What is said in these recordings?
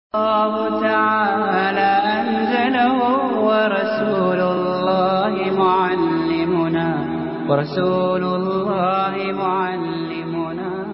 الله تعالى أنزله ورسول الله معلمنا ورسول الله معلمنا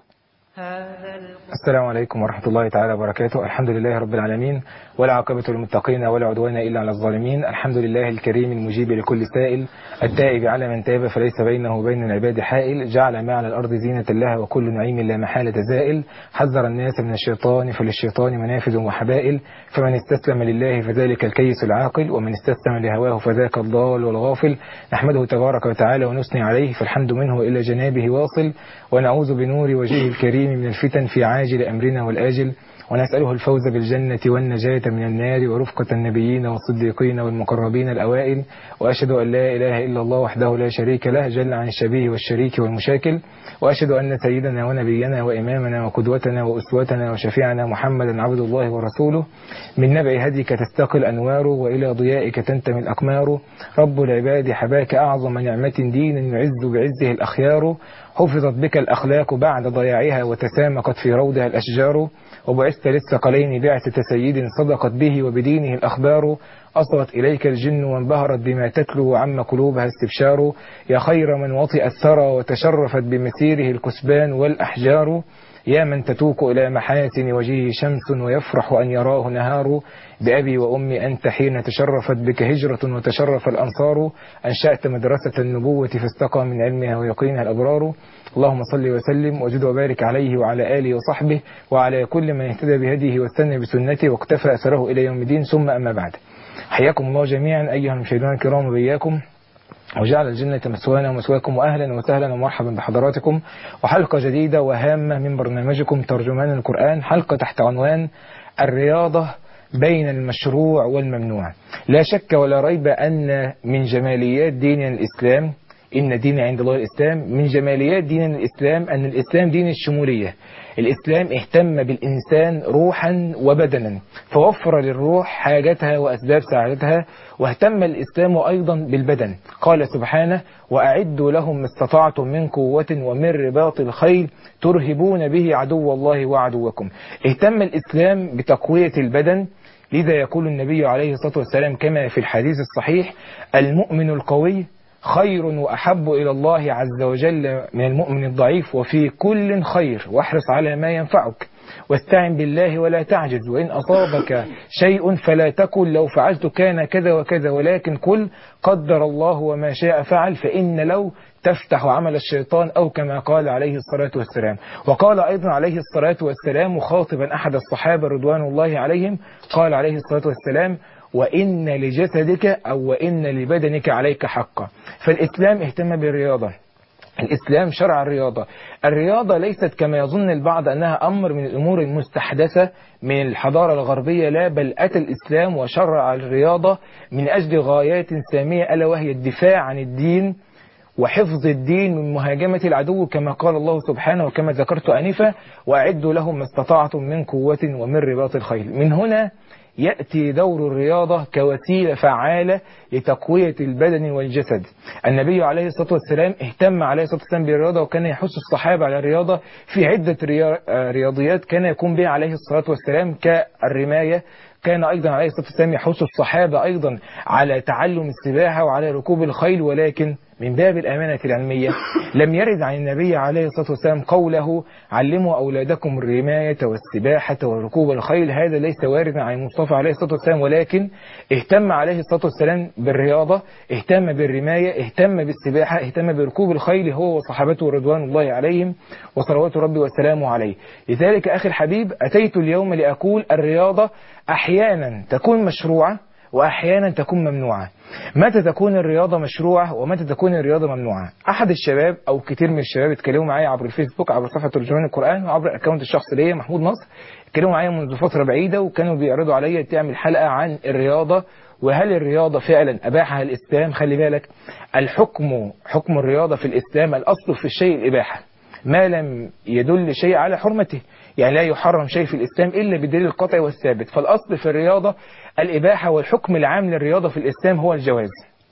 هذا السلام عليكم ورحمة الله تعالى وبركاته الحمد لله رب العالمين ولا عاقبة للمتقين ولا عدوان إلا على الظالمين الحمد لله الكريم المجيب لكل سائل التائب على من تاب فليس بينه وبين العباد حائل جعل ما على الأرض زينة الله وكل نعيم لا محالة زائل حذر الناس من الشيطان فللشيطان منافذ وحبائل فمن استسلم لله فذلك الكيس العاقل ومن استسلم لهواه فذاك الضال والغافل نحمده تبارك وتعالى ونثني عليه فالحمد منه إلى جنابه واصل ونعوذ بنور وجهه الكريم من الفتن في عاجل أمرنا والآجل ونسأله الفوز بالجنة والنجاة من النار ورفقة النبيين والصديقين والمقربين الأوائل وأشهد أن لا إله إلا الله وحده لا شريك له جل عن الشبيه والشريك والمشاكل وأشهد أن سيدنا ونبينا وإمامنا وقدوتنا وأسوتنا وشفيعنا محمدا عبد الله ورسوله من نبع هديك تستقي الأنوار وإلى ضيائك تنتمي الأقمار رب العباد حباك أعظم نعمة دين يعز بعزه الأخيار حفظت بك الأخلاق بعد ضياعها وتسامقت في روضها الأشجار وبعثت للثقلين بعثة سيد صدقت به وبدينه الأخبار أصغت إليك الجن وانبهرت بما تتلو وعم قلوبها استبشار يا خير من وطئ الثرى وتشرفت بمسيره الكسبان والأحجار يا من تتوق إلى محاسن وجهه شمس ويفرح أن يراه نهار بأبي وأمي أنت حين تشرفت بك هجرة وتشرف الأنصار أنشأت مدرسة النبوة فاستقى من علمها ويقينها الأبرار اللهم صل وسلم وزد وبارك عليه وعلى آله وصحبه وعلى كل من اهتدى بهديه واستنى بسنته واقتفى أثره إلى يوم الدين ثم أما بعد حياكم الله جميعا أيها المشاهدون الكرام وبياكم وجعل الجنة مسوانا ومسواكم وأهلا وسهلا ومرحبا بحضراتكم وحلقة جديدة وهامة من برنامجكم ترجمان القرآن حلقة تحت عنوان الرياضة بين المشروع والممنوع لا شك ولا ريب أن من جماليات دين الإسلام إن دين عند الله الإسلام من جماليات دين الإسلام أن الإسلام دين الشمولية الإسلام اهتم بالإنسان روحا وبدنا فوفر للروح حاجتها وأسباب سعادتها واهتم الإسلام أيضا بالبدن قال سبحانه وأعدوا لهم ما استطعتم من قوة ومن رباط الخيل ترهبون به عدو الله وعدوكم اهتم الإسلام بتقوية البدن لذا يقول النبي عليه الصلاة والسلام كما في الحديث الصحيح المؤمن القوي خير وأحب إلى الله عز وجل من المؤمن الضعيف وفي كل خير واحرص على ما ينفعك واستعن بالله ولا تعجز وإن أصابك شيء فلا تقل لو فعلت كان كذا وكذا ولكن قل قدر الله وما شاء فعل فإن لو تفتح عمل الشيطان أو كما قال عليه الصلاة والسلام وقال أيضا عليه الصلاة والسلام مخاطبا أحد الصحابة رضوان الله عليهم قال عليه الصلاة والسلام وإن لجسدك أو وإن لبدنك عليك حقا فالإسلام اهتم بالرياضة الإسلام شرع الرياضة الرياضة ليست كما يظن البعض أنها أمر من الأمور المستحدثة من الحضارة الغربية لا بل أتى الإسلام وشرع الرياضة من أجل غايات سامية ألا وهي الدفاع عن الدين وحفظ الدين من مهاجمة العدو كما قال الله سبحانه وكما ذكرت أنفا وأعدوا لهم ما استطعتم من قوة ومن رباط الخيل من هنا يأتي دور الرياضة كوسيلة فعالة لتقوية البدن والجسد النبي عليه الصلاة والسلام اهتم عليه الصلاة والسلام بالرياضة وكان يحث الصحابة على الرياضة في عدة رياضيات كان يقوم بها عليه الصلاة والسلام كالرماية كان أيضا عليه الصلاة والسلام يحث الصحابة أيضا على تعلم السباحة وعلى ركوب الخيل ولكن من باب الأمانة العلمية لم يرد عن النبي عليه الصلاة والسلام قوله علموا أولادكم الرماية والسباحة وركوب الخيل هذا ليس واردا عن المصطفى عليه الصلاة والسلام ولكن اهتم عليه الصلاة والسلام بالرياضة اهتم بالرماية اهتم بالسباحة اهتم بركوب الخيل هو وصحابته رضوان الله عليهم وصلوات ربي وسلامه عليه لذلك أخي الحبيب أتيت اليوم لأقول الرياضة أحيانا تكون مشروعة وأحيانا تكون ممنوعة متى تكون الرياضة مشروعة ومتى تكون الرياضة ممنوعة أحد الشباب أو كتير من الشباب اتكلموا معايا عبر الفيسبوك عبر صفحة ترجمان القرآن وعبر الأكونت الشخصي ليا محمود نصر اتكلموا معايا منذ فترة بعيدة وكانوا بيعرضوا عليا تعمل حلقة عن الرياضة وهل الرياضة فعلا أباحها الإسلام خلي بالك الحكم حكم الرياضة في الإسلام الأصل في الشيء الإباحة ما لم يدل شيء على حرمته يعني لا يحرم شيء في الإسلام إلا بالدليل القطعي والثابت فالأصل في الرياضة الإباحة والحكم العام للرياضة في الإسلام هو الجواز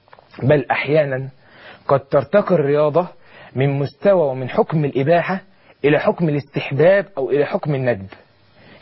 بل أحيانا قد ترتقي الرياضة من مستوى ومن حكم الإباحة إلى حكم الاستحباب أو إلى حكم الندب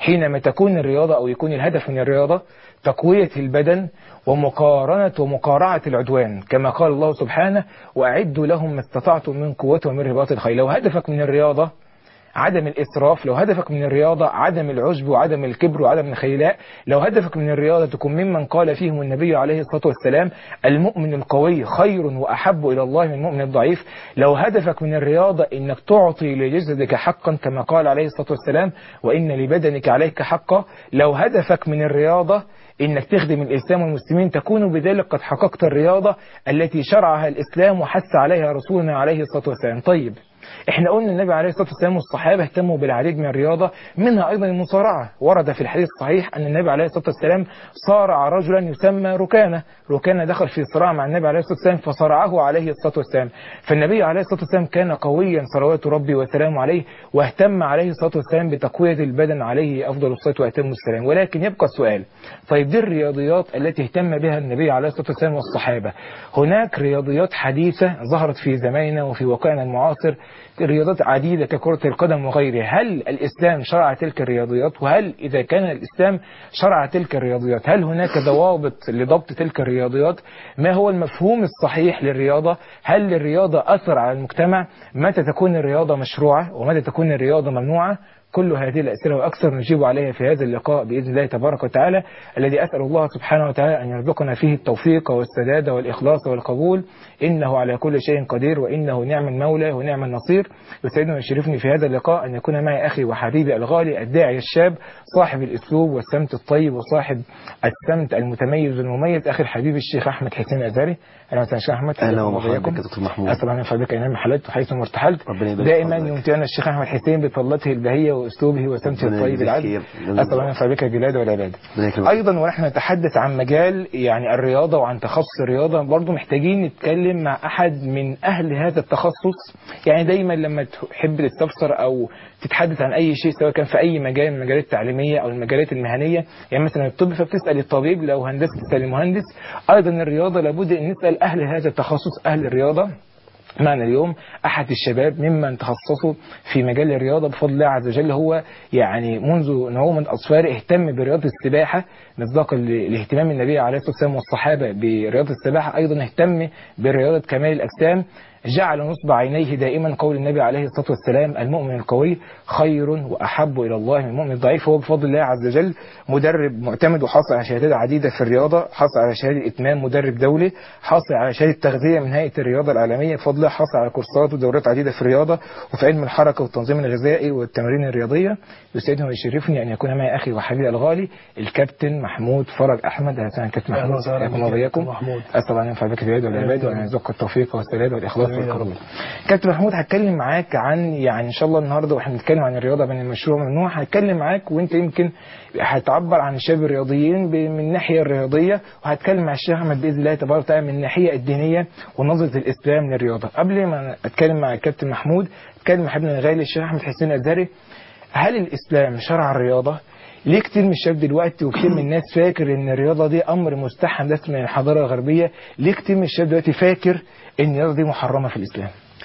حينما تكون الرياضة أو يكون الهدف من الرياضة تقوية البدن ومقارنة ومقارعة العدوان كما قال الله سبحانه وأعدوا لهم ما استطعتم من قوة ومن رباط الخيل لو هدفك من الرياضة عدم الإسراف لو هدفك من الرياضة عدم العجب وعدم الكبر وعدم الخيلاء لو هدفك من الرياضة تكون ممن قال فيهم النبي عليه الصلاة والسلام المؤمن القوي خير وأحب إلى الله من المؤمن الضعيف لو هدفك من الرياضة إنك تعطي لجسدك حقا كما قال عليه الصلاة والسلام وإن لبدنك عليك حقا لو هدفك من الرياضة إنك تخدم الإسلام والمسلمين تكون بذلك قد حققت الرياضة التي شرعها الإسلام وحث عليها رسولنا عليه الصلاة والسلام طيب احنا قلنا النبي عليه الصلاة والسلام والصحابة اهتموا بالعديد من الرياضة منها أيضا المصارعة ورد في الحديث الصحيح أن النبي عليه الصلاة والسلام صارع رجلا يسمى ركانة ركانة دخل في صراع مع النبي عليه الصلاة والسلام فصرعه عليه الصلاة والسلام فالنبي عليه الصلاة والسلام كان قويا صلوات ربي وسلامه عليه واهتم عليه الصلاة والسلام بتقوية البدن عليه أفضل الصلاة وأتم السلام ولكن يبقى السؤال طيب دي الرياضيات التي اهتم بها النبي عليه الصلاة والسلام والصحابة هناك رياضيات حديثة ظهرت في زماننا وفي واقعنا المعاصر رياضات عديدة ككرة القدم وغيرها هل الإسلام شرع تلك الرياضيات وهل إذا كان الإسلام شرع تلك الرياضيات هل هناك ضوابط لضبط تلك الرياضيات ما هو المفهوم الصحيح للرياضة هل للرياضة أثر على المجتمع متى تكون الرياضة مشروعة ومتى تكون الرياضة ممنوعة كل هذه الأسئلة وأكثر نجيب عليها في هذا اللقاء بإذن الله تبارك وتعالى الذي أسأل الله سبحانه وتعالى أن يرزقنا فيه التوفيق والسداد والإخلاص والقبول إنه على كل شيء قدير وإنه نعم المولى ونعم النصير يسعدني ويشرفني في هذا اللقاء أن يكون معي أخي وحبيبي الغالي الداعي الشاب صاحب الأسلوب والسمت الطيب وصاحب السمت المتميز والمميز أخي الحبيب الشيخ أحمد حسين الأزهري أهلا وسهلا شيخ أحمد اهلا ومرحبا بك يا دكتور محمود أسأل الله أن ينفع بك أينما حللت وحيث ما ارتحلت ربنا يبارك دائما في حضرتك. يمتعنا الشيخ أحمد حسين بطلته البهية وأسلوبه وسمته ربنا الطيب يجزيك العدل خير. أسأل الله أن ينفع بك الجلاد والعباد ربنا يكرمك. أيضا ونحن نتحدث عن مجال يعني الرياضة وعن تخصص الرياضة برضو محتاجين نتكلم مع أحد من أهل هذا التخصص يعني دايما لما تحب تستفسر أو تتحدث عن أي شيء سواء كان في أي مجال من المجالات التعليمية أو المجالات المهنية يعني مثلا الطب فبتسأل الطبيب لو هندسة تسأل المهندس أيضا الرياضة لابد أن نسأل أهل هذا التخصص أهل الرياضة معنا اليوم أحد الشباب ممن تخصصوا في مجال الرياضة بفضل الله عز وجل هو يعني منذ نعوم من أصفاره اهتم برياضة السباحة مصداقا ل- لاهتمام النبي عليه الصلاة والسلام والصحابة برياضة السباحة أيضا اهتم برياضة كمال الأجسام جعل نصب عينيه دائما قول النبي عليه الصلاة والسلام المؤمن القوي خير وأحب إلى الله من المؤمن الضعيف هو بفضل الله عز وجل مدرب معتمد وحاصل على شهادات عديدة في الرياضة حاصل على شهادة إتمام مدرب دولي حاصل على شهادة تغذية من هيئة الرياضة العالمية بفضل الله حاصل على كورسات ودورات عديدة في الرياضة وفي علم الحركة والتنظيم الغذائي والتمارين الرياضية يسعدني ويشرفني أن يكون معي أخي وحبيبي الغالي الكابتن محمود فرج أحمد أهلا وسهلا كابتن أهلا محمود وسهلا حياكم بك الله يا وإياكم كابتن محمود. أسأل الله أن ينفع بك في العباد والعباد وأن يرزقك التوفيق والسداد والإخلاص آمين يا والقبول رب. كابتن محمود هتكلم معاك عن يعني ان شاء الله النهارده واحنا بنتكلم عن الرياضه بين المشروع والممنوع هتكلم معاك وانت يمكن هتعبر عن الشباب الرياضيين ب- من الناحيه الرياضيه وهتكلم مع الشيخ احمد باذن الله تبارك وتعالى من الناحيه الدينيه ونظره الاسلام للرياضه قبل ما اتكلم مع الكابتن محمود اتكلم مع حبيبنا الغالي الشيخ احمد حسين الازهري هل الاسلام شرع الرياضه ليه كتير من الشباب دلوقتي وكتير من الناس فاكر ان الرياضه دي امر مستحدث من الحضاره الغربيه ليه كتير من الشباب دلوقتي فاكر ان الرياضه دي محرمه في الاسلام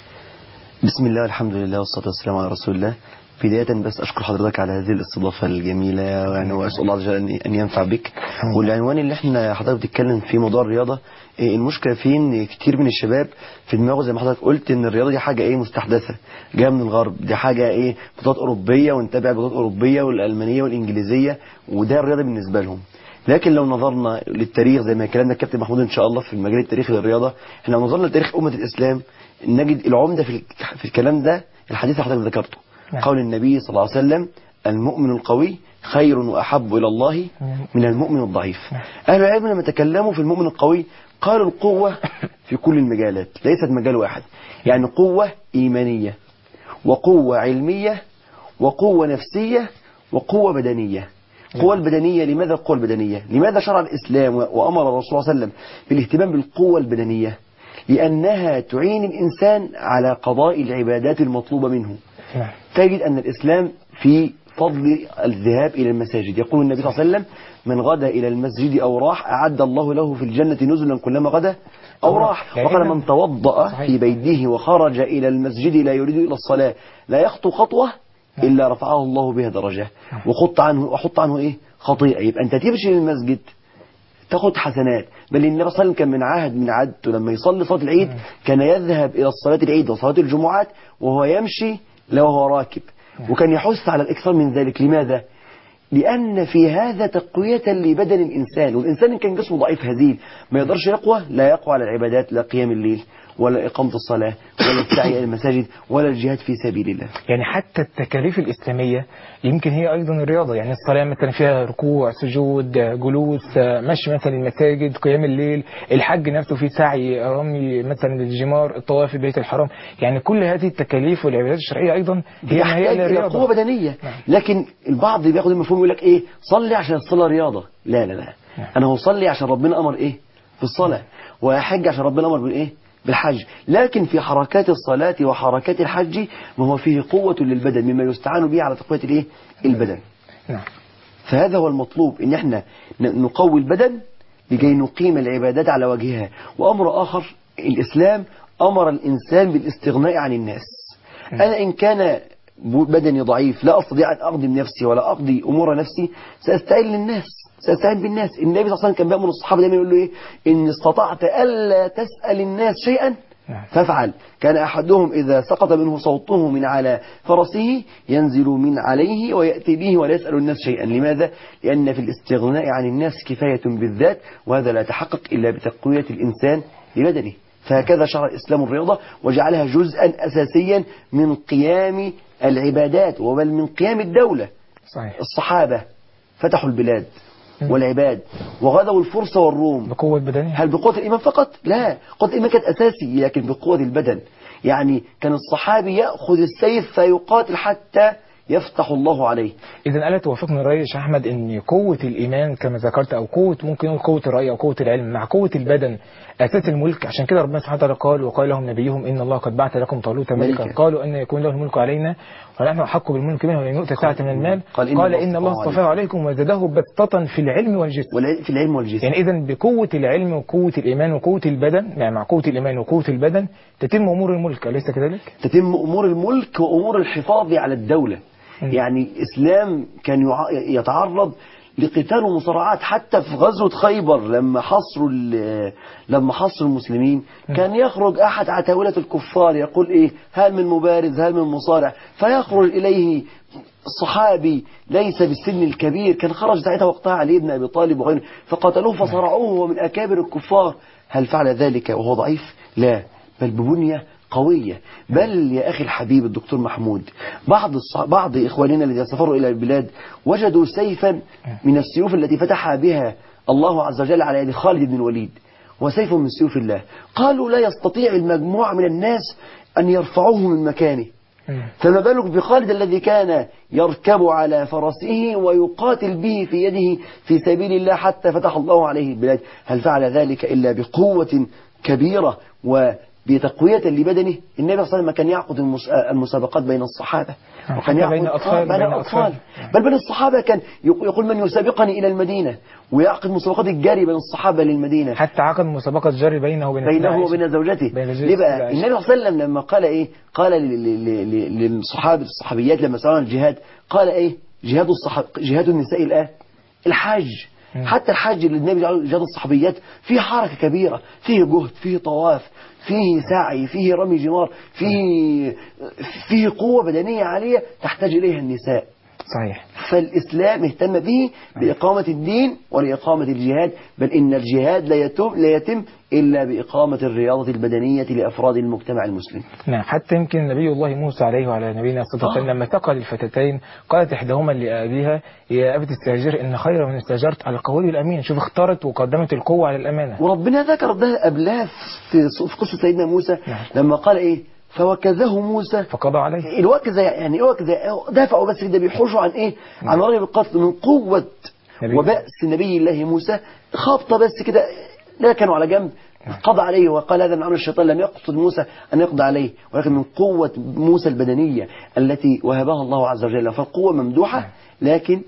بسم الله والحمد لله والصلاة والسلام على رسول الله بداية بس أشكر حضرتك على هذه الاستضافة الجميلة يعني وأسأل الله عز وجل أن- أن ينفع بك والعنوان اللي احنا حضرتك بتتكلم فيه موضوع الرياضة إيه المشكلة فيه إن كتير من الشباب في دماغه زي ما حضرتك قلت إن الرياضة دي حاجة إيه مستحدثة جاية من الغرب دي حاجة إيه بطولات أوروبية ونتابع البطولات الأوروبية والألمانية والإنجليزية وده الرياضة بالنسبة لهم لكن لو نظرنا للتاريخ زي ما كلامنا الكابتن محمود ان شاء الله في المجال التاريخي للرياضه احنا لو نظرنا لتاريخ امه الاسلام نجد العمده في الك- في الكلام ده الحديث اللي حضرتك ذكرته نعم. قول النبي صلى الله عليه وسلم المؤمن القوي خير واحب الى الله من المؤمن الضعيف اهل العلم لما تكلموا في المؤمن القوي قالوا القوه في كل المجالات ليست مجال واحد يعني قوه ايمانيه وقوه علميه وقوه نفسيه وقوه بدنيه القوة البدنية لماذا القوة البدنية لماذا شرع الإسلام و- وأمر الرسول صلى الله عليه وسلم بالاهتمام بالقوة البدنية لأنها تعين الإنسان على قضاء العبادات المطلوبة منه نعم تجد أن الإسلام في فضل الذهاب إلى المساجد يقول النبي صلى الله عليه وسلم من غدا إلى المسجد أو راح أعد الله له في الجنة نزلا كلما غدا أو راح يعني وقال إذا- من توضأ صحيح. في بيته وخرج إلى المسجد لا يريد إلى الصلاة لا يخطو خطوة إلا رفعه الله بها درجة وخط عنه وحط عنه إيه خطيئة يبقى أنت تمشي للمسجد تاخد حسنات بل النبي صلى الله عليه وسلم كان من عهد من عادته لما يصلي صلاة العيد كان يذهب إلى الصلاة العيد وصلاة الجمعات وهو يمشي لو هو راكب وكان يحث على الإكثار من ذلك لماذا؟ لأن في هذا تقوية لبدن الإنسان والإنسان إن كان جسمه ضعيف هزيل ما يقدرش يقوى لا يقوى على العبادات لا قيام الليل ولا إقامة الصلاة ولا السعي إلى المساجد ولا الجهاد في سبيل الله يعني حتى التكاليف الإسلامية يمكن هي أيضا الرياضة يعني الصلاة مثلا فيها ركوع سجود جلوس مشي مثلا المساجد قيام الليل الحج نفسه فيه سعي رمي مثلا الجمار الطواف في بيت الحرام يعني كل هذه التكاليف والعبادات الشرعية أيضا هي ما هي يحتاج إلى الرياضة قوة بدنية لكن البعض بياخد المفهوم يقول لك إيه صلي عشان الصلاة رياضة لا لا لا أنا هصلي عشان ربنا أمر إيه في الصلاة وأحج عشان ربنا أمر بالإيه بالحج لكن في حركات الصلاة وحركات الحج ما هو فيه قوة للبدن مما يستعان به على تقوية الإيه البدن نعم فهذا هو المطلوب ان احنا ن- نقوي البدن لكي نقيم العبادات على وجهها وامر اخر الاسلام امر الانسان بالاستغناء عن الناس انا ان كان ب- بدني ضعيف لا استطيع ان اقضي بنفسي ولا اقضي امور نفسي ساستعين للناس ساستعين بالناس النبي صلى الله عليه وسلم كان بيامر الصحابه دايما يقول له ايه ان استطعت الا تسال الناس شيئا نعم. فافعل كان أحدهم إذا سقط منه صوته من على فرسه ينزل من عليه ويأتي به ولا يسأل الناس شيئا لماذا؟ لأن في الاستغناء عن الناس كفاية بالذات وهذا لا يتحقق إلا بتقوية الإنسان لبدنه فهكذا شرع الإسلام الرياضة وجعلها جزءا أساسيا من قيام العبادات وبل من قيام الدولة صحيح الصحابة فتحوا البلاد والعباد وغزوا الفرس والروم بقوة بدنية هل بقوة الإيمان فقط؟ لا قوة الإيمان كانت أساسي لكن بقوة البدن يعني كان الصحابي يأخذ السيف فيقاتل حتى يفتح الله عليه إذا ألا توافقني الرأي يا شيخ أحمد أن قوة الإيمان كما ذكرت أو قوة ممكن نقول قوة الرأي أو قوة العلم مع قوة البدن أساس الملك عشان كده ربنا سبحانه وتعالى قال وقال لهم نبيهم إن الله قد بعث لكم طالوت ملكا ملكا. قالوا أن يكون له الملك علينا ونحن أحق بالملك منه ولن يؤتى ساعة من المال قال إن قال الله إن الله اصطفاه اصطفاه عليكم وزاده بسطة في العلم والجسم والع- في العلم والجسم يعني إذا بقوة العلم وقوة الإيمان وقوة البدن يعني مع قوة الإيمان وقوة البدن تتم أمور الملك أليس كذلك؟ تتم أمور الملك وأمور الحفاظ على الدولة مم. يعني الإسلام كان يع- يتعرض لقتال ومصارعات حتى في غزوة خيبر لما حصروا ال- لما حصروا المسلمين كان يخرج أحد عتاولة الكفار يقول إيه هل من مبارز هل من مصارع فيخرج إليه صحابي ليس بالسن الكبير كان خرج ساعتها وقتها علي بن أبي طالب وغيره فقتلوه فصرعوه وهو من أكابر الكفار هل فعل ذلك وهو ضعيف لا بل ببنية قوية بل يا أخي الحبيب الدكتور محمود بعض الص... بعض إخواننا الذين سافروا إلى البلاد وجدوا سيفا من السيوف التي فتح بها الله عز وجل على يد خالد بن الوليد وسيف من سيوف الله قالوا لا يستطيع المجموعة من الناس أن يرفعوه من مكانه مم. فما بالك بخالد الذي كان يركب على فرسه ويقاتل به في يده في سبيل الله حتى فتح الله عليه البلاد هل فعل ذلك إلا بقوة كبيرة وبتقوية لبدنه النبي صلى الله عليه وسلم كان يعقد المس- المسابقات بين الصحابة نعم، وكان حتى بين يعقد- أطفال- آه، بين بين أطفال أطفال. بل بين الصحابة كان يق- يقول من يسابقني إلى المدينة ويعقد مسابقات الجري بين الصحابة للمدينة حتى عقد مسابقة جري بينه وبين بينه عائشة. وبين زوجته بين زوجته ليه بقى عائشة. النبي صلى الله عليه وسلم لما قال ايه قال ل- ل- ل- ل- للصحابه الصحابيات لما سالوا عن الجهاد قال ايه جهاد الصحاب جهاد النساء الان الحج مم. حتى الحج اللي النبي جعله جهاد الصحابيات فيه حركه كبيره فيه جهد فيه طواف فيه سعي فيه رمي جمار فيه فيه قوه بدنيه عاليه تحتاج اليها النساء صحيح فالإسلام اهتم به بإقامة الدين ولإقامة الجهاد بل إن الجهاد لا يتم, لا يتم إلا بإقامة الرياضة البدنية لأفراد المجتمع المسلم نعم حتى يمكن نبي الله موسى عليه وعلى نبينا الصلاة والسلام آه. لما ثقل الفتاتين قالت إحداهما لأبيها يا أبت استأجر إن خير من استأجرت على القوي الأمين شوف اختارت وقدمت القوة على الأمانة وربنا ذكر ده قبلها في في قصة سيدنا موسى نعم. لما قال إيه فوكزه موسى فقضى عليه الوكزة يعني ايه وكزة دافعوا بس كده بيحوشوا عن ايه عن رجل القتل من قوة نبي. وبأس نبي الله موسى خابطة بس كده لا كانوا على جنب قضى عليه وقال هذا من عمل الشيطان لم يقصد موسى أن يقضى عليه ولكن من قوة موسى البدنية التي وهبها الله عز وجل فالقوة ممدوحة لكن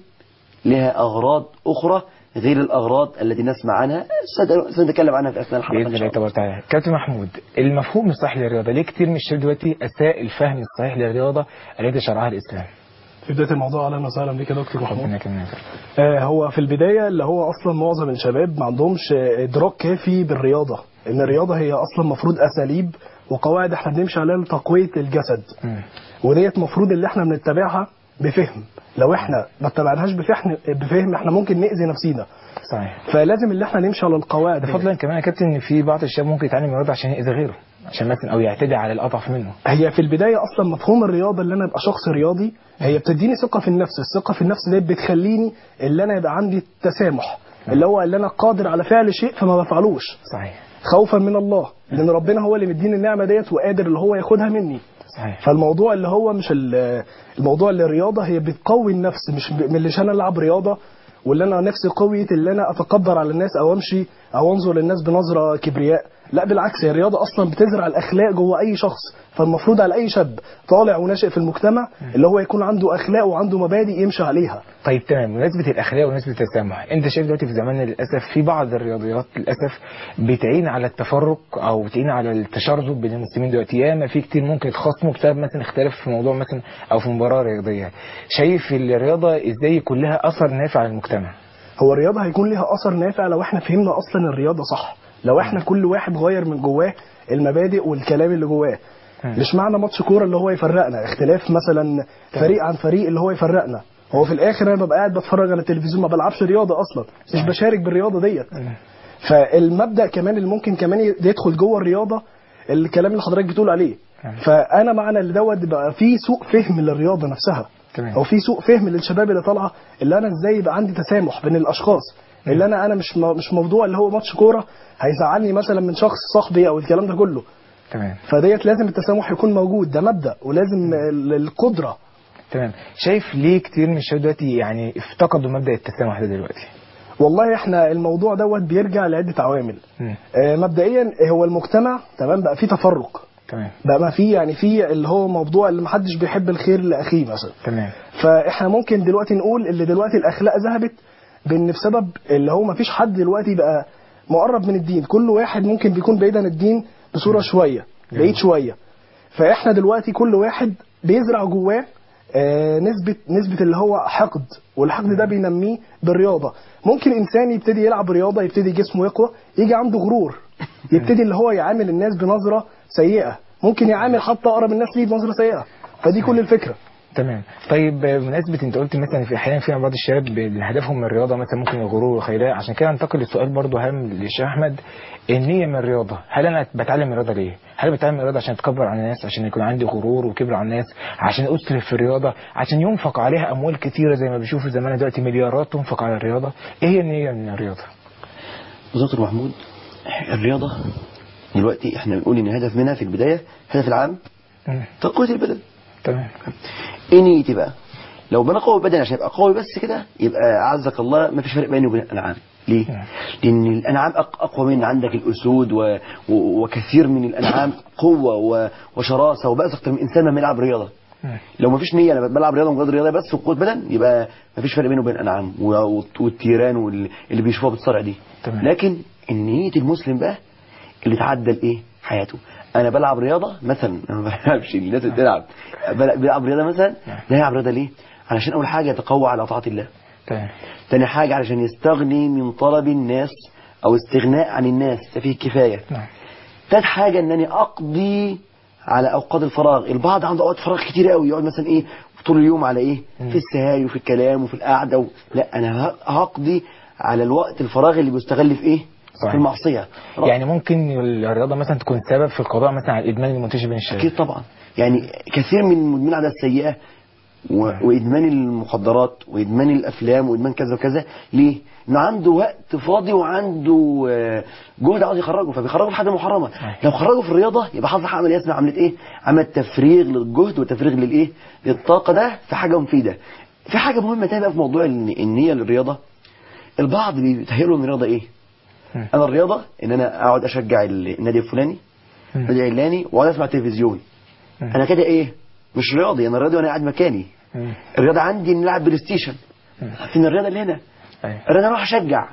لها أغراض أخرى غير الأغراض التي نسمع عنها سد- سنتكلم عنها في أثناء الحلقة بإذن إن الله شاء الله تبارك وتعالى كابتن محمود المفهوم الصحيح للرياضة ليه كتير من الشباب دلوقتي أساء الفهم الصحيح للرياضة التي شرعها الإسلام في بدايه الموضوع اهلا وسهلا بك يا دكتور محمود ربنا يكرمك آه، هو في البدايه اللي هو اصلا معظم الشباب ما عندهمش آه، ادراك كافي بالرياضه ان الرياضه هي اصلا مفروض اساليب وقواعد احنا بنمشي عليها لتقويه الجسد مم. وديت مفروض اللي احنا بنتبعها بفهم لو احنا ما اتبعناهاش بفهم بفهم احنا ممكن ناذي نفسينا صحيح فلازم اللي احنا نمشي على القواعد ديت. فضلا كمان يا كابتن ان في بعض الشباب ممكن يتعلم الرياضه عشان يأذي غيره عشان مثلا او يعتدي على الاضعف منه هي في البدايه اصلا مفهوم الرياضه اللي انا ابقى شخص رياضي هي بتديني ثقه في النفس الثقه في النفس دي بتخليني اللي انا يبقى عندي تسامح اللي هو اللي انا قادر على فعل شيء فما بفعلوش صحيح خوفا من الله لان ربنا هو اللي مديني النعمه ديت وقادر اللي هو ياخدها مني صحيح فالموضوع اللي هو مش ال- الموضوع اللي الرياضه هي بتقوي النفس مش ب- من اللي انا العب رياضه واللي انا نفسي قويه اللي انا اتكبر على الناس او امشي او انظر للناس بنظره كبرياء لا بالعكس هي الرياضه اصلا بتزرع الاخلاق جوه اي شخص فالمفروض على اي شاب طالع وناشئ في المجتمع اللي هو يكون عنده اخلاق وعنده مبادئ يمشي عليها طيب تمام بمناسبة الأخلاق ومناسبة التسامح أنت شايف دلوقتي في زماننا للأسف في بعض الرياضيات للأسف بتعين على التفرق أو بتعين على التشرذم بين المسلمين دلوقتي ياما في كتير ممكن يتخاصموا بسبب مثلا اختلاف في موضوع مثلا أو في مباراة رياضية شايف الرياضة إزاي يكون لها أثر نافع على المجتمع هو الرياضه هيكون ليها اثر نافع لو احنا فهمنا اصلا الرياضه صح لو احنا كل واحد غير من جواه المبادئ والكلام اللي جواه مم. مش معنى ماتش كوره اللي هو يفرقنا اختلاف مثلا فريق عن فريق اللي هو يفرقنا هو في الاخر انا ببقى قاعد بتفرج على التلفزيون ما بلعبش رياضه اصلا مش بشارك بالرياضه ديت فالمبدا كمان اللي ممكن كمان يدخل جوه الرياضه الكلام اللي حضرتك بتقول عليه فانا معنى اللي دوت بقى في سوء فهم للرياضه نفسها تمام. او في سوء فهم للشباب اللي طالعه اللي انا ازاي يبقى عندي تسامح بين الاشخاص اللي انا انا مش م- مش موضوع اللي هو ماتش كوره هيزعلني مثلا من شخص صاحبي او الكلام ده كله تمام فديت لازم التسامح يكون موجود ده مبدا ولازم ال- القدره تمام شايف ليه كتير من الشباب دلوقتي يعني افتقدوا مبدأ التسامح ده دلوقتي والله احنا الموضوع دوت بيرجع لعده عوامل مم. آه، مبدئيا هو المجتمع تمام بقى فيه تفرق تمام بقى ما فيه يعني في اللي هو موضوع اللي محدش بيحب الخير لاخيه مثلا تمام فاحنا ممكن دلوقتي نقول اللي دلوقتي الاخلاق ذهبت بان بسبب اللي هو ما فيش حد دلوقتي بقى مقرب من الدين كل واحد ممكن بيكون بعيد عن الدين بصوره شويه بعيد شويه فاحنا دلوقتي كل واحد بيزرع جواه آه، نسبة نسبة اللي هو حقد والحقد ده بينميه بالرياضة ممكن إنسان يبتدي يلعب رياضة يبتدي جسمه يقوى يجي عنده غرور يبتدي اللي هو يعامل الناس بنظرة سيئة ممكن يعامل حتى أقرب الناس ليه بنظرة سيئة فدي كل الفكرة تمام طيب آه، بمناسبة انت قلت مثلا في احيانا في بعض الشباب ب- هدفهم من الرياضة مثلا ممكن الغرور والخيلاء عشان كده انتقل للسؤال برضو هام للشيخ احمد النية من الرياضة هل انا بتعلم الرياضة ليه؟ هل بتعلم الرياضة عشان اتكبر على الناس عشان يكون عندي غرور وكبر على الناس عشان اسرف في الرياضة عشان ينفق عليها اموال كتيرة زي ما بيشوفوا زمان دلوقتي مليارات تنفق على الرياضة ايه هي النية من الرياضة؟ دكتور محمود الرياضة دلوقتي احنا بنقول ان الهدف منها في البداية الهدف العام مم. تقوية البدن تمام ايه نيتي بقى لو بنا قوي بدني عشان ابقى قوي بس كده يبقى اعزك الله ما فيش فرق بيني وبين الانعام ليه؟ نعم. لان الانعام أق- اقوى من عندك الاسود و... و... وكثير من الانعام قوه و... وشراسه وبأس اكتر من انسان لما يلعب رياضه مم. لو ما فيش نيه انا بلعب رياضه مجرد رياضه بس وقوه بدن يبقى ما فيش فرق بينه وبين الانعام و... والتيران واللي اللي بيشوفوها بتصارع دي تمام. لكن نيه المسلم بقى اللي تعدل ايه حياته انا بلعب رياضه مثلا انا ما بلعبش الناس اللي بتلعب بل- بيلعب رياضه مثلا ده يلعب رياضه ليه علشان اول حاجه يتقوى على طاعه الله تمام تاني حاجه علشان يستغني من طلب الناس او استغناء عن الناس فيه كفايه نعم تالت حاجه انني اقضي على اوقات الفراغ البعض عنده اوقات فراغ كتير قوي يقعد مثلا ايه طول اليوم على ايه في السهاري وفي الكلام وفي القعده و... لا انا ه- هقضي على الوقت الفراغ اللي بيستغل في ايه صحيح. في المعصيه يعني ممكن الرياضة مثلا تكون سبب في القضاء مثلا على الادمان المنتشر بين الشباب اكيد طبعا يعني كثير من مدمنين العادات السيئه و... وادمان المخدرات وادمان الافلام وادمان كذا وكذا ليه؟ انه عنده وقت فاضي وعنده آه، جهد عاوز يخرجه فبيخرجه في حاجه محرمه لو خرجه في الرياضه يبقى حصل عمل اسمها عمليه ايه؟ عمل تفريغ للجهد وتفريغ للايه؟ للطاقه ده في حاجه مفيده. في حاجه مهمه تانية بقى في موضوع الن- النيه للرياضه البعض بيتهيأ له ان الرياضه ايه؟ مم. انا الرياضه ان انا اقعد اشجع النادي الفلاني مم. النادي العلاني واقعد اسمع تلفزيون مم. انا كده ايه مش رياضي انا رياضي وانا قاعد مكاني مم. الرياضه عندي ان نلعب بلاي ستيشن مم. فين الرياضه اللي هنا أيوة. الرياضه اروح اشجع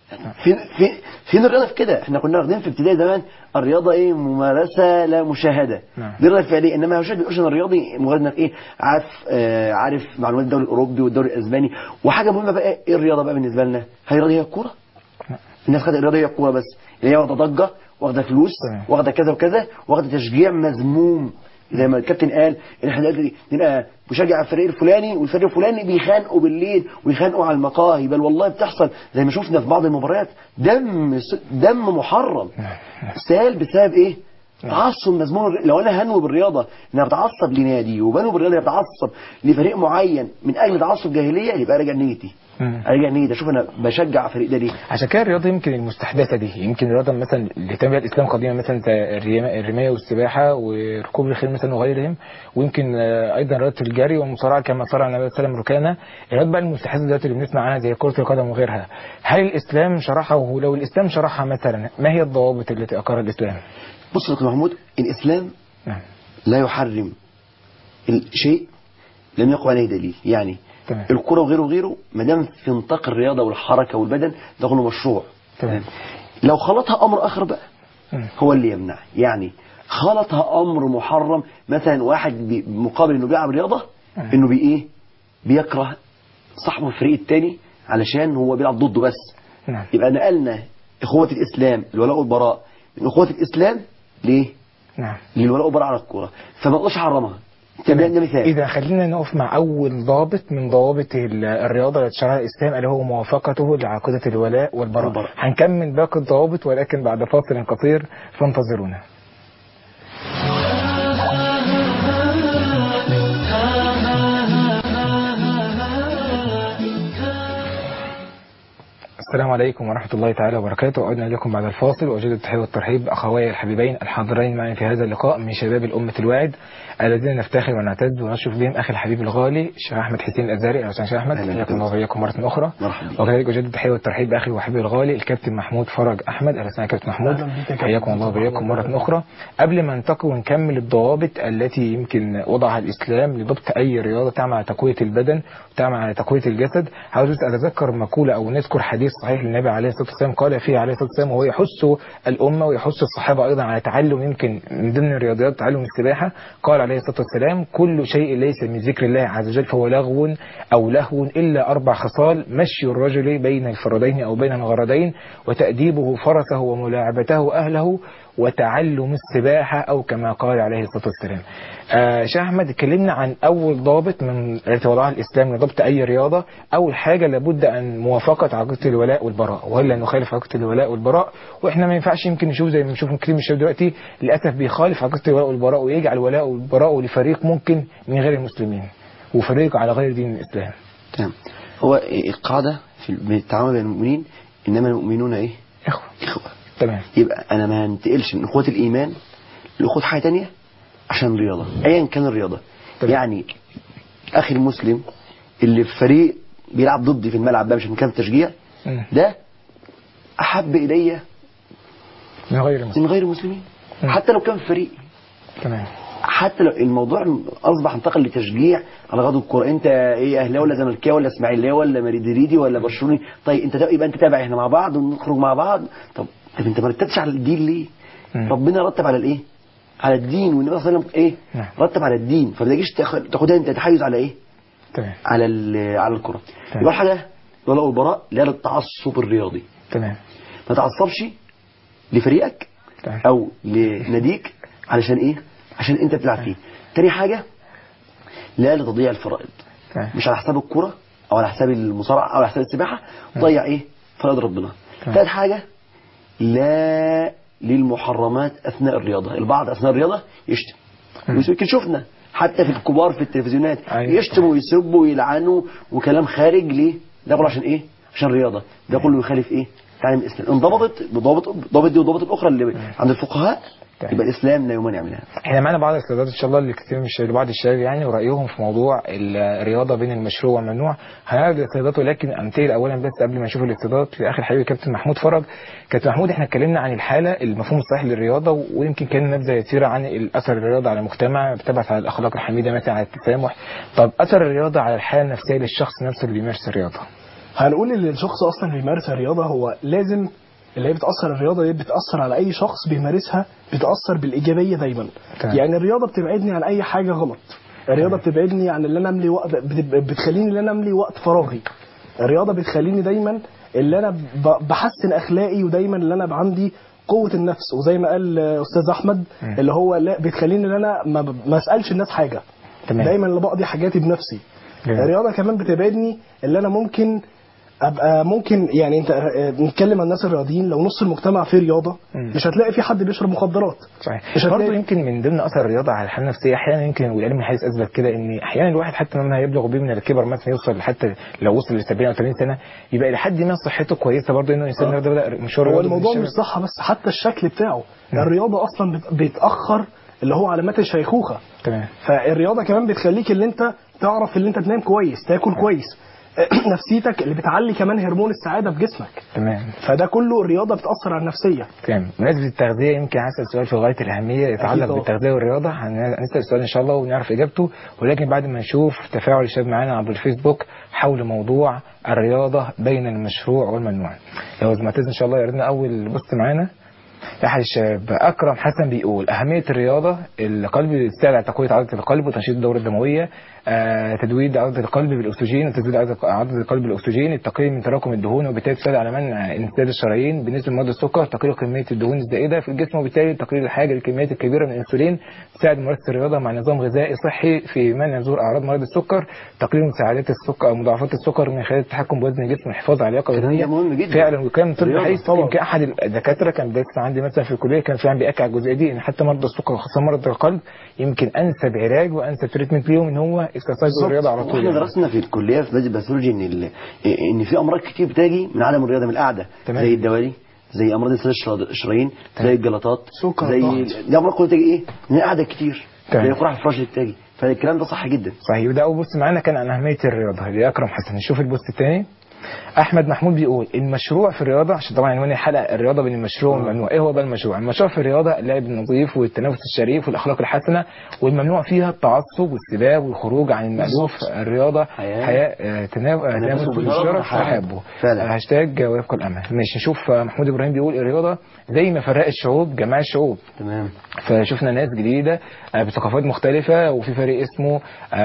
فين فين فين الرياضه في كده احنا كنا واخدين في ابتدائي زمان الرياضه ايه ممارسه لا مشاهده نعم. دي الرياضه الفعليه انما هو شايف بيقولش ان الرياضي مجرد انك ايه عارف آه عارف معلومات الدوري الاوروبي والدوري الاسباني وحاجه مهمه بقى ايه الرياضه بقى بالنسبه لنا هي الرياضه هي الكوره الناس خدت الرياضه هي الكوره بس اللي هي واخده ضجه واخده فلوس تمام. واخده كذا وكذا واخده تشجيع مذموم زي ما الكابتن قال ان احنا دلوقتي نبقى بشجع الفريق الفلاني والفريق الفلاني بيخانقوا بالليل ويخانقوا على المقاهي بل والله بتحصل زي ما شفنا في بعض المباريات دم دم محرم سال بسبب ايه؟ تعصب مذموم لو انا هنوي بالرياضه انها بتعصب لنادي وبنوي بالرياضه انها بتعصب لفريق معين من اجل تعصب جاهليه يبقى راجع نيتي مم. راجع نيتي اشوف انا بشجع فريق ده ليه عشان كده الرياضه يمكن المستحدثه دي يمكن الرياضه مثلا اللي اهتم بها الاسلام قديما مثلا زي الريما- الرمايه والسباحه وركوب الخيل مثلا وغيرهم ويمكن آه، ايضا رياضه الجري والمصارعه كما صارع النبي صلى الله عليه وسلم ركانها الرياضه بقى المستحدثه دلوقتي اللي بنسمع عنها زي كره القدم وغيرها هل الاسلام شرحها ولو الاسلام شرحها مثلا ما هي الضوابط التي اقرها الاسلام؟ بص يا دكتور محمود الاسلام نعم لا يحرم الشيء لم يقم عليه دليل يعني تمام. الكرة وغيره وغيره ما دام في نطاق الرياضة والحركة والبدن ده كله مشروع تمام. لو خلطها أمر آخر بقى مم. هو اللي يمنع يعني خلطها أمر محرم مثلا واحد بي- مقابل إنه بيلعب رياضة مم. إنه بي إيه بيكره صاحبه الفريق التاني علشان هو بيلعب ضده بس نعم يبقى نقلنا إخوة الإسلام الولاء والبراء من إخوة الإسلام ليه؟ نعم للولاء والبراء على الكورة فما اقدرش احرمها ده ده مثال إذا خلينا نقف مع أول ضابط من ضوابط ال- الرياضة التي شرعها الإسلام اللي هو موافقته لعقيدة الولاء والبراء والبراء. هنكمل باقي الضوابط ولكن بعد فاصل قصير فانتظرونا السلام عليكم ورحمة الله تعالى وبركاته عدنا إليكم بعد الفاصل وأجد التحية والترحيب بأخوي الحبيبين الحاضرين معي في هذا اللقاء من شباب الأمة الواعد الذين نفتخر ونعتز ونشرف بهم أخي الحبيب الغالي الشيخ أحمد حسين الأزهري أهلا وسهلا شيخ أحمد أهلا حياكم بك. الله وإياكم مرة أخرى مرحبا بك. وكذلك أجد التحية والترحيب بأخي وحبيبي الغالي الكابتن محمود فرج أحمد أهلا وسهلا كابتن محمود أهلا بك يا كابتن. حياكم الله وإياكم مرة أخرى قبل ما ننتقل ونكمل الضوابط التي يمكن وضعها الإسلام لضبط أي رياضة تعمل على تقوية البدن وتعمل على تقوية الجسد عاوز بس أتذكر مقولة أو نذكر حديث صحيح للنبي عليه الصلاة والسلام قال فيه عليه الصلاة والسلام وهو يحث الأمة ويحث الصحابة أيضا على تعلم يمكن من ضمن الرياضيات تعلم السباحة قال عليه الصلاة والسلام كل شيء ليس من ذكر الله عز وجل فهو لغو أو لهو إلا أربع خصال مشي الرجل بين الفردين أو بين الغردين وتأديبه فرسه وملاعبته أهله وتعلم السباحة أو كما قال عليه الصلاة والسلام آه شيخ أحمد اتكلمنا عن أول ضابط من التي وضعها الإسلام لضبط أي رياضة أول حاجة لابد أن موافقة عقيدة الولاء والبراء ولا نخالف عقيدة الولاء والبراء وإحنا ما ينفعش يمكن نشوف زي ما بنشوف كتير من الشباب دلوقتي للأسف بيخالف عقيدة الولاء والبراء ويجعل الولاء والبراء لفريق ممكن من غير المسلمين وفريق على غير دين الإسلام تمام هو القاعدة في التعامل بين المؤمنين إنما المؤمنون إيه؟ إخوة إخوة تمام يبقى أنا ما هنتقلش من إخوة الإيمان لإخوة حاجة تانية عشان الرياضة أيا كان الرياضة تمام. يعني أخي المسلم اللي في فريق بيلعب ضدي في الملعب بقى مش من كام تشجيع مم. ده أحب إلي من غير المسلمين من غير المسلمين مم. حتى لو كان في فريق تمام حتى لو الموضوع اصبح انتقل لتشجيع على غض الكوره انت ايه اهلاوي ولا زملكاوي ولا اسماعيلاوي ولا مدريدي ولا برشلوني طيب انت تا- يبقى انت تابع احنا مع بعض ونخرج مع بعض طب طب انت ما رتبتش على الدين ليه؟ مم. ربنا رتب على الايه؟ على الدين والنبي صلى الله عليه وسلم ايه؟ نعم. رتب على الدين فما تجيش تاخد- تاخدها انت تحيز على ايه؟ تمام على ال- على الكره تمام. يبقى حاجه الولاء والبراء لا للتعصب الرياضي تمام ما تعصبش لفريقك تمام او لناديك علشان ايه عشان انت بتلعب فيه تاني حاجة لا لتضييع الفرائض تمام مش على حساب الكرة او على حساب المصارعة او على حساب السباحة تضيع ايه فرائض ربنا تمام. ثالث حاجة لا للمحرمات اثناء الرياضة البعض اثناء الرياضة يشتم مم. ويمكن شفنا حتى في الكبار في التلفزيونات أيوة. يشتموا ويسبوا ويلعنوا وكلام خارج ليه ده كله عشان ايه عشان رياضة ده كله يخالف ايه تعليم الاسلام انضبطت بضابط ضابط دي وضابط الاخرى اللي عند الفقهاء تمام. يبقى الاسلام لا يمانع منها احنا معانا بعض الاستعدادات ان شاء الله اللي كتير من الشباب بعض الشباب يعني ورايهم في موضوع الرياضه بين المشروع والممنوع هنعرض الاستعدادات ولكن انتقل اولا بس قبل ما نشوف الاستعدادات لاخر حبيبي كابتن محمود فرج كابتن محمود احنا اتكلمنا عن الحاله المفهوم الصحيح للرياضه ويمكن كان نبذه يسيره عن الاثر الرياضه على المجتمع بتبعث على الاخلاق الحميده مثلا على التسامح طب اثر الرياضه على الحاله النفسيه للشخص نفسه اللي بيمارس الرياضه هنقول ان الشخص اصلا اللي بيمارس الرياضه هو لازم اللي هي بتاثر الرياضه دي بتاثر على اي شخص بيمارسها بتاثر بالايجابيه دايما تمام. يعني الرياضه بتبعدني عن اي حاجه غلط الرياضه بتبعدني عن اللي انا املي وقت بت- بتخليني ان انا املي وقت فراغي الرياضه بتخليني دايما اللي انا ب- بحسن اخلاقي ودايما اللي انا يبقى عندي قوه النفس وزي ما قال آه، استاذ احمد مم. اللي هو لا بتخليني ان انا ما, ب- ما اسالش الناس حاجه تمام. دايما اللي بقضي حاجاتي بنفسي جميل. الرياضه كمان بتبعدني اللي انا ممكن ابقى ممكن يعني انت آه، نتكلم عن الناس الرياضيين لو نص المجتمع فيه رياضه مم. مش هتلاقي في حد بيشرب مخدرات صحيح مش برضه هتلاقي- يمكن من ضمن اثر الرياضه على الحاله النفسيه احيانا يمكن والعلم الحديث اثبت كده ان احيانا الواحد حتى لما يبلغ به من الكبر مثلا يوصل حتى لو وصل ل 70 او 80 سنه يبقى لحد ما صحته كويسه برضه انه انسان رياضي بدا مشوار هو رياضي الموضوع من مش الشباب. صحه بس حتى الشكل بتاعه مم. الرياضه اصلا بت- بتاخر اللي هو علامات الشيخوخه تمام فالرياضه كمان بتخليك اللي انت تعرف اللي انت تنام كويس تاكل كويس نفسيتك اللي بتعلي كمان هرمون السعاده في جسمك تمام فده كله الرياضه بتاثر على النفسيه تمام بمناسبه التغذيه يمكن هسال سؤال في غايه الاهميه يتعلق طبعا. بالتغذيه والرياضه هن- هنسال السؤال ان شاء الله ونعرف اجابته ولكن بعد ما نشوف تفاعل الشباب معانا عبر الفيسبوك حول موضوع الرياضه بين المشروع والممنوع لو معتز ان شاء الله يردنا اول بوست معانا احد الشباب اكرم حسن بيقول اهميه الرياضه القلب بتساعد على تقويه عضله القلب وتنشيط الدوره الدمويه آه، تدويد عضله القلب بالاكسجين وتزويد عضله عضلة القلب بالاكسجين التقليل من تراكم الدهون وبالتالي تساعد على منع انسداد الشرايين بالنسبه لمرضى السكر تقليل كميه الدهون الزائده في الجسم وبالتالي تقليل الحاجه للكميات الكبيره من الانسولين تساعد ممارسه الرياضه مع نظام غذائي صحي في منع ظهور اعراض مرض السكر تقليل مساعدات السكر او مضاعفات السكر من خلال التحكم بوزن الجسم والحفاظ على اللياقه الكلام ده البدنيه مهم جدا. فعلا وكان طب الرياضة حيث طبعا. يمكن احد الدكاتره كان بيدرس عندي مثلا في الكليه كان فعلا بياكد على الجزئيه دي ان حتى مرضى السكر وخاصه مرضى القلب يمكن انسب علاج وانسب تريتمنت ليهم ان هو اكسرسايز والرياضه على طول واحنا يعني. درسنا في الكليه في ماده باثولوجي ان ال- ان في امراض كتير بتجي من عدم الرياضه من القعده تمام. زي الدوالي زي امراض انسداد الشرا- الشرايين زي الجلطات سكر، زي ضغط. دي امراض كلها تجي ايه من القعده كتير تمام. زي قرح الفراش اللي بتجي فالكلام ده صح جدا صحيح وده اول بوست معانا كان عن اهميه الرياضه لاكرم حسن نشوف البوست الثاني احمد محمود بيقول المشروع في الرياضه عشان طبعا عنوان الحلقه الرياضه بين المشروع والممنوع ايه هو بقى المشروع المشروع في الرياضه اللعب النظيف والتنافس الشريف والاخلاق الحسنه والممنوع فيها التعصب والسباب والخروج عن المألوف الرياضه حياة. حياه آه، تنا- آه، تنافس تنافس بالرياضة بالشرف وحياة. وحبه فعلا. هاشتاج وفق الامل ماشي نشوف آه، محمود ابراهيم بيقول الرياضه زي ما فرق الشعوب جمع الشعوب تمام فشفنا ناس جديدة آه، بثقافات مختلفة وفي فريق اسمه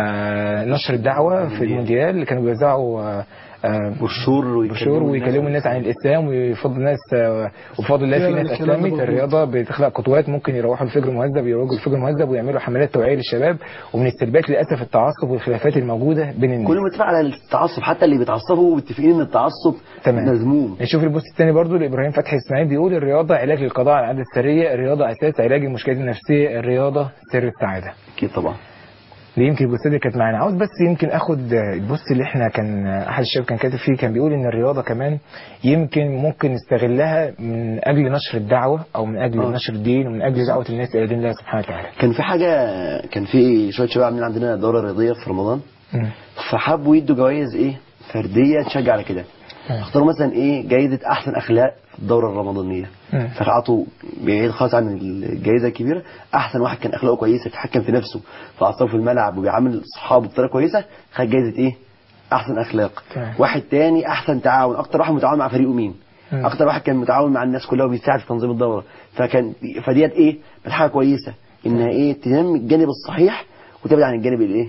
آه، نشر الدعوة في المونديال اللي كانوا بيوزعوا آه، آه، والشور بروشور ويكلموا الناس عن الاسلام ويفضل الناس آه، وبفضل الله في فعلا ناس الكلام ده اسلمت مظبوط. الرياضه بتخلق قدوات ممكن يروحوا الفجر مهذب يروجوا الفجر مهذب ويعملوا حملات توعيه للشباب ومن السلبيات للاسف التعصب والخلافات الموجوده بين الناس كل ما تدفع على التعصب حتى اللي بيتعصبوا متفقين ان التعصب تمام. مذموم نشوف البوست الثاني برضو لابراهيم فتحي اسماعيل بيقول الرياضه علاج للقضاء على العاده السريه الرياضه اساس علاج المشكلات النفسيه الرياضه سر السعاده اكيد طبعا دي يمكن البوست دي كانت معانا عاوز بس يمكن اخد البوست اللي احنا كان احد الشباب كان كاتب فيه كان بيقول ان الرياضه كمان يمكن ممكن نستغلها من اجل نشر الدعوه او من اجل آه. نشر الدين ومن اجل دعوه الناس الى دين الله سبحانه وتعالى كان في حاجه كان في شويه شباب عاملين عندنا دوره رياضيه في رمضان مم. فحبوا يدوا جوائز ايه فرديه تشجع على كده مم. اختاروا مثلا ايه جايزه احسن اخلاق في الدوره الرمضانيه مم. فعطوا بعيد خالص عن الجائزه الكبيره احسن واحد كان اخلاقه كويسه يتحكم في نفسه في اعصابه في الملعب وبيعامل اصحابه بطريقه كويسه خد جائزه ايه احسن اخلاق تمام. واحد تاني احسن تعاون اكتر واحد متعاون مع فريقه مين مم. اكتر واحد كان متعاون مع الناس كلها وبيساعد في تنظيم الدوره فكان فديت ايه كانت حاجه كويسه انها ايه تنمي الجانب الصحيح وتبعد عن الجانب الايه